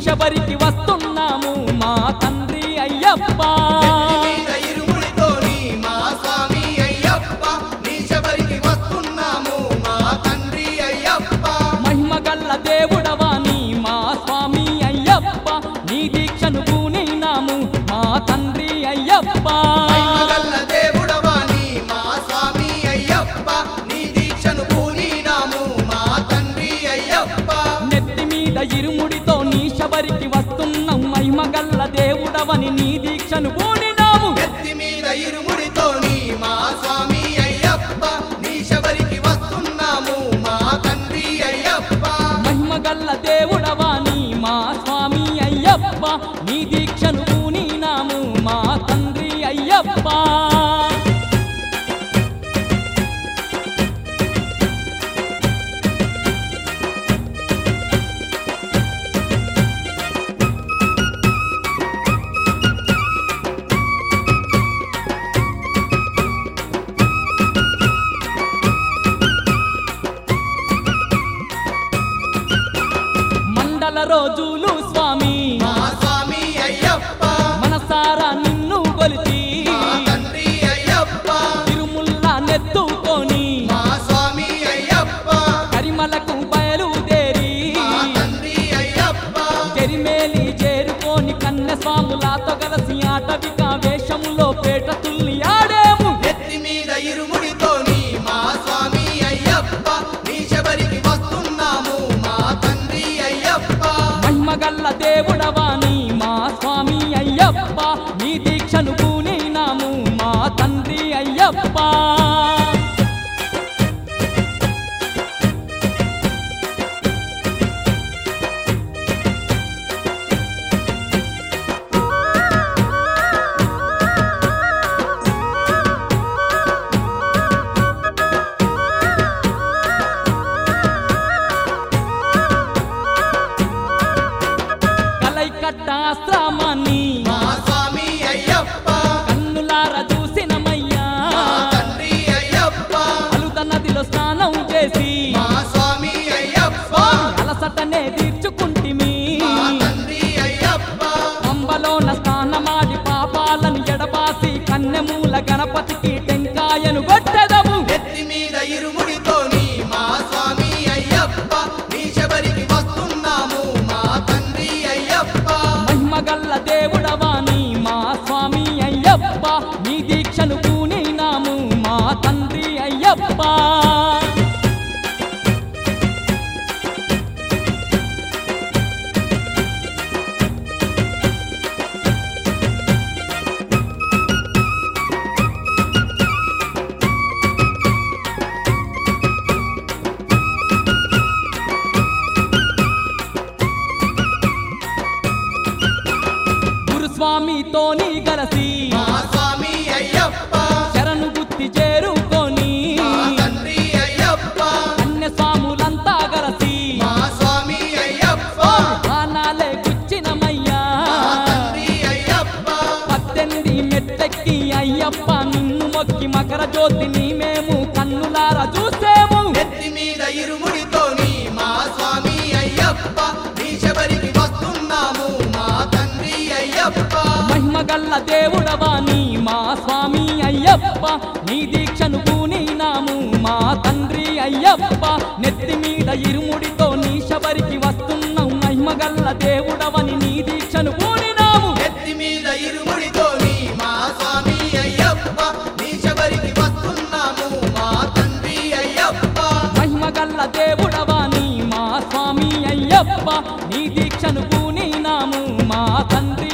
శబరికి వస్తున్నాము మా తండ్రి అయ్యప్ప మీద ఇరుముడితోని మా స్వామి అయ్యప్ప నీ శబరికి వస్తున్నాము మా తండ్రి అయ్యప్ప మహిమగల్ల దేవుడవాని మా స్వామి అయ్యప్ప నీ దీక్షను పూనినాము మా తండ్రి అయ్యప్ప మహిమగల్ల దేవుడవాని మా స్వామి అయ్యప్ప నీ దీక్షను పూనినాము మా తండ్రి అయ్యప్ప నెత్తి మీద ఇరుముడితో నీ శబరికి వస్తున్నాం మహిమగల్ల దేవుడవని నీ దీక్షను పూనినాము ఎత్తి మీద ఇరుముడితోని మా స్వామి అయ్యప్ప నీ శబరికి వస్తున్నాము మా తండ్రి అయ్యప్ప మహిమగల్ల దేవుడవాని మా స్వామి అయ్యప్ప నీ దీక్షను పూనినాము మా తండ్రి అయ్యప్ప మండల రోజులు స్వామి మా స్వామి అయ్యప్ప మనసారా నిన్ను కొలిచి మా తండ్రి అయ్యప్ప తిరుముల్ల నెత్తుకొని మా స్వామి అయ్యప్ప కరిమలకు బయలుదేరి మా తండ్రి అయ్యప్ప చెరిమేలి చేరుకొని కన్నె స్వాములతో కలిసి ఆటవిక వేషములో పేట తుల్లి ఆడేము ఎత్తి మీద ఇరుముడితోని మా స్వామి అయ్యప్ప నీ శబరికి వస్తున్నాము మా తండ్రి అయ్యప్ప మహిమగల్ల దేవుడవాని మా స్వామి అయ్యప్ప నీ దీక్షను పూనినాము మా తండ్రి అయ్యప్ప కలైకట్టాశ్రమాన్ని మా స్వామి అయ్యప్ప కన్నులార చూసినమయ్యా మా తండ్రి అయ్యప్ప అలుత నదిలో స్నానం చేసి మా స్వామి అయ్యప్ప అలసటనే తీర్చుకుంటిమి మా తండ్రి అయ్యప్ప అంబలోన స్నానమాడి పాపాలను ఎడబాసి కన్నెమూల గణపతికి టెంకాయను కొట్టెదము ఎత్తి మీద ఇరుముడితోని మా స్వామి అయ్యప్ప నీ శబరికి వస్తున్నాము మా తండ్రి అయ్యప్ప మహిమగల్ల దేవుడవాని మా స్వామి అయ్యప్ప నీ దీక్షను పూనినాము మా తండ్రి అయ్యప్ప గురుస్వామితోని గలసి మా స్వామి అయ్యప్ప శరణు గుత్తి చేరుకొని మా తండ్రి అయ్యప్ప అన్య స్వాములంతా గలసి మా స్వామి అయ్యప్ప ఆనాలే గుచ్చినమయ్యా మా తండ్రి అయ్యప్ప పద్దెనిమిది మెట్టెక్కి అయ్యప్ప నిన్ను మొక్కి మకర జ్యోతిని మేము కన్నులారా చూసేము ఎత్తి మీద ఇరుముడితోని మా స్వామి అయ్యప్ప నీ శబరికి వస్తున్నాము మా తండ్రి అయ్యప్ప మహిమగల్ల దేవుడవాని మా స్వామి అయ్యప్ప నీ దీక్షను పూనినాము మా తండ్రి అయ్యప్ప నెత్తి మీద ఇరుముడితో నీ శబరికి వస్తున్నాం మహిమగల్ల దేవుడవని నీ దీక్షను పూనినాము ఎత్తి మీద ఇరుముడితోని మా స్వామి అయ్యప్ప నీ శబరికి వస్తున్నాము మా తండ్రి అయ్యప్ప మహిమగల్ల దేవుడవాని మా స్వామి అయ్యప్ప నీ దీక్షను పూనినాము మా తండ్రి